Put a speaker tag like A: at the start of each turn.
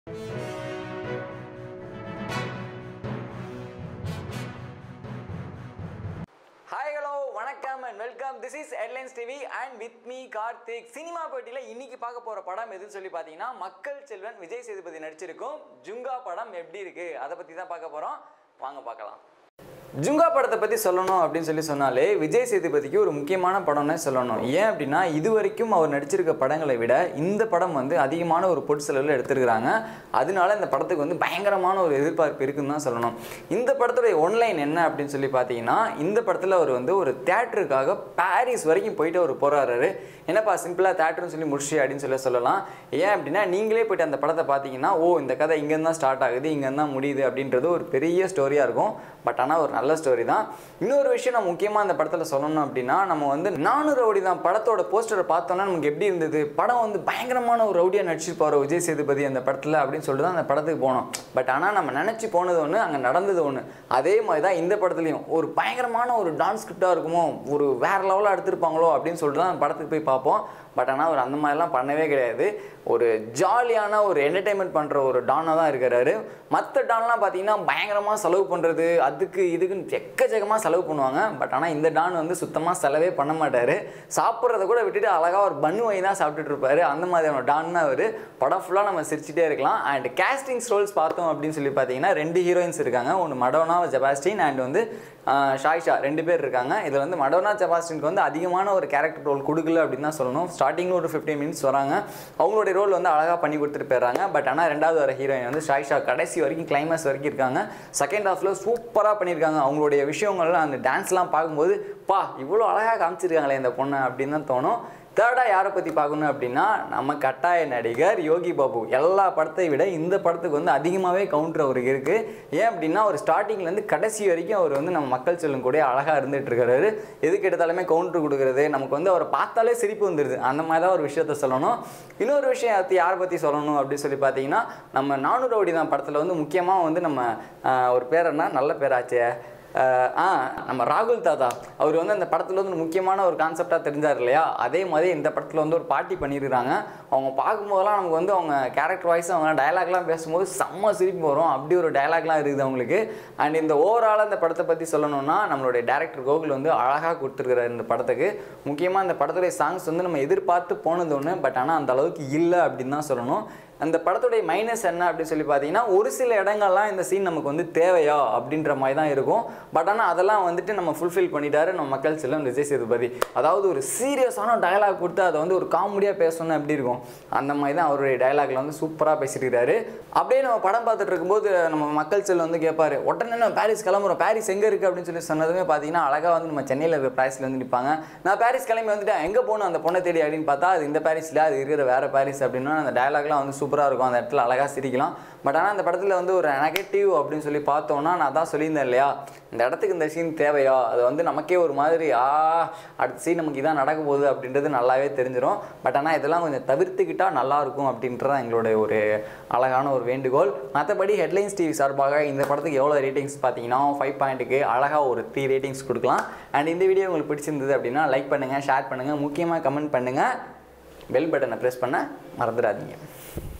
A: hi hello வணக்கம் and welcome this is headlines TV and with me Karthik cinema போட்டியில் இன்னைக்கு பார்க்க போகிற படம் எதுன்னு சொல்லி பார்த்தீங்கன்னா மக்கள் செல்வன் விஜய் சேதுபதி நடிச்சிருக்கும் ஜுங்கா படம் எப்படி இருக்கு அதை பற்றி தான் பார்க்க போகிறோம் வாங்க பார்க்கலாம் ஜுங்கா படத்தை பற்றி சொல்லணும் அப்படின்னு சொல்லி சொன்னாலே விஜய் சேதுபதிக்கு ஒரு முக்கியமான படம்னே சொல்லணும் ஏன் அப்படின்னா இது வரைக்கும் அவர் நடிச்சிருக்க படங்களை விட இந்த படம் வந்து அதிகமான ஒரு பொருட்செலவில் எடுத்திருக்கிறாங்க அதனால இந்த படத்துக்கு வந்து பயங்கரமான ஒரு எதிர்பார்ப்பு இருக்குன்னு தான் சொல்லணும் இந்த படத்துடைய ஒன்லைன் என்ன அப்படின்னு சொல்லி பார்த்தீங்கன்னா இந்த படத்தில் அவர் வந்து ஒரு தேட்டருக்காக பாரிஸ் வரைக்கும் போயிட்டு அவர் போறாரு என்னப்பா சிம்பிளாக தேட்டர்னு சொல்லி முடிச்சு அப்படின்னு சொல்லி சொல்லலாம் ஏன் அப்படின்னா நீங்களே போயிட்டு அந்த படத்தை பார்த்தீங்கன்னா ஓ இந்த கதை இங்கேருந்து தான் ஸ்டார்ட் ஆகுது இங்கேருந்து தான் முடியுது அப்படின்றது ஒரு பெரிய ஸ்டோரியாக இருக்கும் பட் ஆனால் ஒரு நல்ல ஸ்டோரி தான் இன்னொரு விஷயம் நான் முக்கியமாக அந்த படத்தில் சொல்லணும் அப்படின்னா நம்ம வந்து நானூறு ரவுடி தான் படத்தோட போஸ்டரை பார்த்தோன்னா நமக்கு எப்படி இருந்தது படம் வந்து பயங்கரமான ஒரு ரவுடியாக நடிச்சிருப்பார் விஜய் சேதுபதி அந்த படத்தில் அப்படின்னு சொல்லிட்டு தான் அந்த படத்துக்கு போனோம் பட் ஆனால் நம்ம நினச்சி போனது ஒன்று அங்கே நடந்தது ஒன்று அதே மாதிரி தான் இந்த படத்துலையும் ஒரு பயங்கரமான ஒரு டான்ஸ் ஸ்கிரிப்டாக இருக்குமோ ஒரு வேறு லெவலில் எடுத்திருப்பாங்களோ அப்படின்னு சொல்லிட்டு தான் அந்த படத்துக்கு போய் பார்ப்போம் பட் ஆனால் அவர் அந்த மாதிரிலாம் பண்ணவே கிடையாது ஒரு ஜாலியான ஒரு என்டர்டைன்மெண்ட் பண்ணுற ஒரு டானாக தான் இருக்கிறாரு மற்ற டான்லாம் பார்த்தீங்கன்னா பயங்கரமாக செலவு பண்ணுறது அதுக்கு இதுக்குன்னு எக்கச்சக்கமாக செலவு பண்ணுவாங்க பட் ஆனால் இந்த டான் வந்து சுத்தமாக செலவே பண்ண மாட்டார் சாப்பிட்றத கூட விட்டுட்டு அழகாக ஒரு பன்னு வாங்கி தான் சாப்பிட்டுட்டு இருப்பாரு அந்த மாதிரியான டான் தான் அவர் படம் ஃபுல்லாக நம்ம சிரிச்சிட்டே இருக்கலாம் அண்ட் கேஸ்டிங்ஸ் ரோல்ஸ் பார்த்தோம் அப்படின்னு சொல்லி பார்த்தீங்கன்னா ரெண்டு ஹீரோயின்ஸ் இருக்காங்க ஒன்று மடோனா ஜெபாஸ்டின் அண்ட் வந்து ஆஹ், ஷாய்ஷா ரெண்டு பேர் இருக்காங்க இதில் வந்து மடோனா ஜெபாஸ்டினுக்கு வந்து அதிகமான ஒரு கேரக்டர் ரோல் கொடுக்கல அப்படின்னு தான் சொல்லணும் ஸ்டார்டிங்கில் ஒரு ஃபிஃப்டீன் மினிட்ஸ் வராங்க அவங்களுடைய ரோல் வந்து அழகாக பண்ணி கொடுத்துட்டு போயிடுறாங்க பட் ஆனால் ரெண்டாவது வர ஹீரோயின் வந்து ஷாய்ஷா கடைசி வரைக்கும் கிளைமேக்ஸ் வரைக்கும் இருக்காங்க செகண்ட் ஹாஃபில் சூப்பராக பண்ணியிருக்காங்க அவங்களுடைய விஷயங்கள்லாம் அந்த டான்ஸ்லாம் பார்க்கும்போது பா இவ்வளோ அழகாக காமிச்சிருக்காங்களே இந்த பொண்ணை அப்படின்னு தான் தோணும் தேர்டாக யாரை பற்றி பார்க்கணும் அப்படின்னா நம்ம கட்டாய நடிகர் யோகி பாபு எல்லா படத்தை விட இந்த படத்துக்கு வந்து அதிகமாகவே கவுண்டர் அவருக்கு இருக்குது ஏன் அப்படின்னா ஒரு ஸ்டார்டிங்லேருந்து கடைசி வரைக்கும் அவர் வந்து நம்ம மக்கள் செல்லும் கூட அழகாக இருந்துட்டு இருக்காரு எதுக்கு எடுத்தாலுமே கவுண்டர் கொடுக்குறது நமக்கு வந்து அவரை பார்த்தாலே சிரிப்பு வந்துடுது அந்த மாதிரி தான் ஒரு விஷயத்த சொல்லணும் இன்னொரு விஷயம் அது யாரை பற்றி சொல்லணும் அப்படின்னு சொல்லி பார்த்தீங்கன்னா நம்ம நானூறு ஓடி தான் படத்தில் வந்து முக்கியமாக வந்து நம்ம ஆஹ், ஒரு பேர் என்ன நல்ல பேராச்சே ஆஹ் ஆ நம்ம ராகுல் தாத்தா அவர் வந்து அந்த படத்தில் வந்து ஒரு முக்கியமான ஒரு கான்செப்டாக தெரிஞ்சார் இல்லையா அதே மாதிரி இந்த படத்தில் வந்து ஒரு பாட்டி பண்ணியிருக்காங்க அவங்க பார்க்கும்போதெல்லாம் நமக்கு வந்து அவங்க கேரக்டர் வைஸ் அவங்க டயலாக்லாம் பேசும்போது செம்ம சிரிப்பு வரும் அப்படி ஒரு டயலாக்லாம் இருக்குது அவங்களுக்கு அண்ட் இந்த ஓவராலாக இந்த படத்தை பற்றி சொல்லணும்னா நம்மளுடைய டேரக்டர் கோகுல் வந்து அழகாக கொடுத்துருக்குறாரு இந்த படத்துக்கு முக்கியமாக இந்த படத்துடைய சாங்ஸ் வந்து நம்ம எதிர்பார்த்து போனது ஒன்று பட் ஆனால் அந்த அளவுக்கு இல்லை அப்படின்னு தான் சொல்லணும் அந்த படத்துடைய மைனஸ் என்ன அப்படின்னு சொல்லி பார்த்தீங்கன்னா ஒரு சில இடங்கள்லாம் இந்த சீன் நமக்கு வந்து தேவையா அப்படின்ற மாதிரி தான் இருக்கும் பட் ஆனால் அதெல்லாம் வந்துட்டு நம்ம ஃபுல்ஃபில் பண்ணிட்டாரு நம்ம மக்கள் செல்லம் விஜய் சேதுபதி அதாவது ஒரு சீரியஸான டயலாக் கொடுத்து அதை வந்து ஒரு காமெடியாக பேசணும்னா எப்படி இருக்கும் அந்த மாதிரி தான் அவருடைய டயலாக்ல வந்து சூப்பராக பேசியிருக்காரு அப்படியே நம்ம படம் பார்த்துட்டு இருக்கும்போது நம்ம மக்கள் செல்லம் வந்து கேட்பாரு உடனே நம்ம பாரிஸ் கிளம்புறோம் பாரிஸ் எங்கே இருக்குது அப்படின்னு சொல்லி சொன்னதுமே பார்த்தீங்கன்னா அழகாக வந்து நம்ம சென்னையில் இருக்கிற பாரிஸில் வந்து நிற்பாங்க நான் பாரிஸ் கிளம்பி வந்துட்டேன் எங்கே போகணும் அந்த பொண்ணை தேடி அப்படின்னு பார்த்தா அது இந்த பாரிஸில் அது இருக்கிற வேற பாரிஸ் அப்படின்னா அந்த டயலாக்லாம் வந்து சூப்பராக இருக்கும் அந்த இடத்துல அழகாக சிரிக்கலாம் பட் ஆனால் அந்த படத்தில் வந்து ஒரு நெகட்டிவ் அப்படின்னு சொல்லி பார்த்தோம்னா நான் தான் சொல்லியிருந்தேன் இல்லையா இந்த இடத்துக்கு இந்த சீன் தேவையா அது வந்து நமக்கே ஒரு மாதிரி ஆ அடுத்த சீன் நமக்கு இதான் நடக்க போகுது அப்படின்றது நல்லாவே தெரிஞ்சிடும் பட் ஆனால் இதெல்லாம் கொஞ்சம் தவிர்த்துக்கிட்டா நல்லா இருக்கும் அப்படின்றது தான் எங்களுடைய ஒரு அழகான ஒரு வேண்டுகோள் மற்றபடி ஹெட்லைன்ஸ் டிவி சார்பாக இந்த படத்துக்கு எவ்வளோ ரேட்டிங்ஸ் பார்த்தீங்கன்னா ஃபைவ் பாயிண்ட்டுக்கு அழகாக ஒரு த்ரீ ரேட்டிங்ஸ் கொடுக்கலாம் அண்ட் இந்த வீடியோ உங்களுக்கு பிடிச்சிருந்தது அப்படின்னா லைக் பண்ணுங்கள் ஷேர் பண்ணுங்கள் முக்கியமாக கமெண்ட் பண்ணுங்கள் பெல் பட்டனை ப்ரெஸ் பண்ண மறந்துடாதீங்க